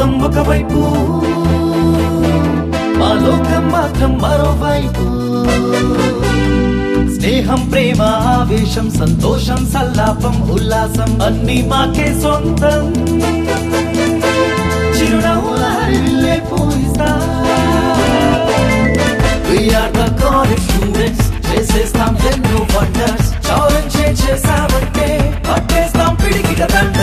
మొత్తం ఒకవైపు మా లోకం మాత్రం మరోవైపు స్నేహం ప్రేమ ఆవేశం సంతోషం సల్లాపం ఉల్లాసం అన్ని మాకే సొంతం చిరునవ్వుల హరివిల్లే పూయిస్తా We are the college students చేసేస్తాం ఎన్నో వండర్స్ ఛాలెంజ్ చేసామంటే పట్టేస్తాం పిడికిట దండ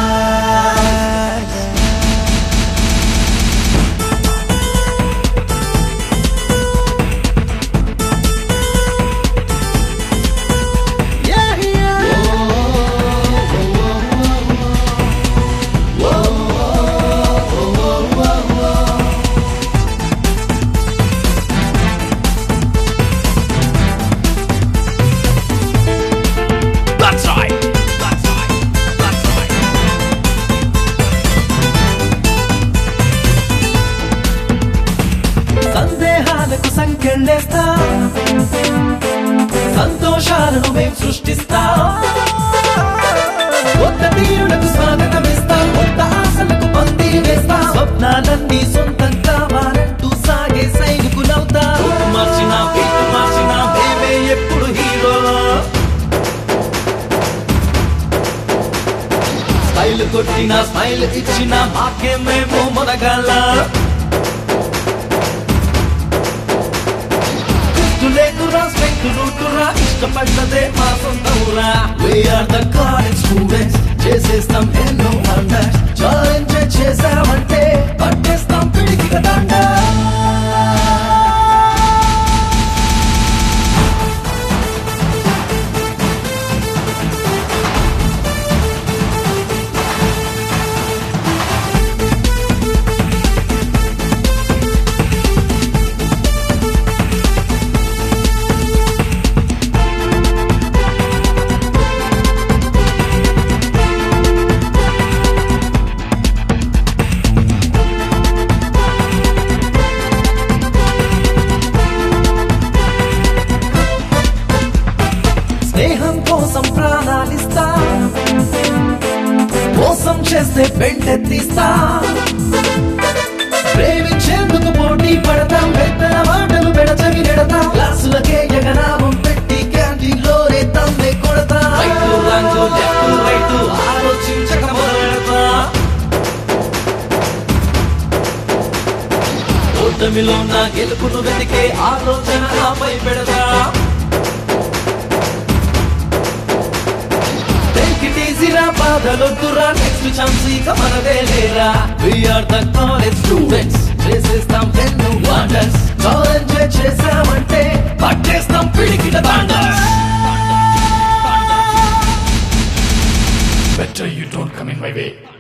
Yeah, yeah. That's right. That's right. That's right. సందేహాలకు సంకెళ్ళేస్తా సంతోషాలను మేం సృష్టిస్తా కొత్త తీరులకు స్వాగతమిస్తా కొత్త ఆశలకు పంది వేస్తా స్వప్నాలన్నీ సొంతం కావాలంటూ సాగే సైనికులవుతా రూపు మార్చినా పేరు మార్చినా మేమే ఎప్పుడు హీరో స్టైల్ కొట్టిన స్మైల్ ఇచ్చిన మాకే మేము మొనగల లేకురా స్ట్రెంగ్త్ రూటురా ఇష్టపడ్డదే మా సొంత ఊరా వీఆర్ ద కాలేజ్ స్టూడెంట్స్ చేసేస్తాం ఎన్నో వండర్స్ ఛాలెంజ్ చేసామంటే పట్టేస్తాం పిడికి దండ స్నేహం కోసం ప్రాణాలిస్తా మోసం చేస్తే బెండెత్తిస్తా ప్రేమించేందుకు పోటీ పడతాం పెద్దల మాటలు పెడచవి నెడతాం క్లాసులకే ఎగనామం పెట్టి క్యాంటీన్లోనే తమ్మే కొడతా రైట్ రంగు లెఫ్ట్ రైట్ ఆలోచించక మొదలెడతా ఓటమిలో నా గెలుపును వెతికే ఆలోచన నాపై పెడతా Take it easy రా బాధలొద్దురా నెక్స్ట్ ఛాన్స్ ఇక మనదే లేరా వీఆర్ ద కాలేజ్ స్టూడెంట్స్ చేసేస్తాం ఎన్నో వండర్స్ ఛాలెంజ్ చేసామంటే పట్టేస్తాం పిడికిట బండర్స్ Better you don't come in my way.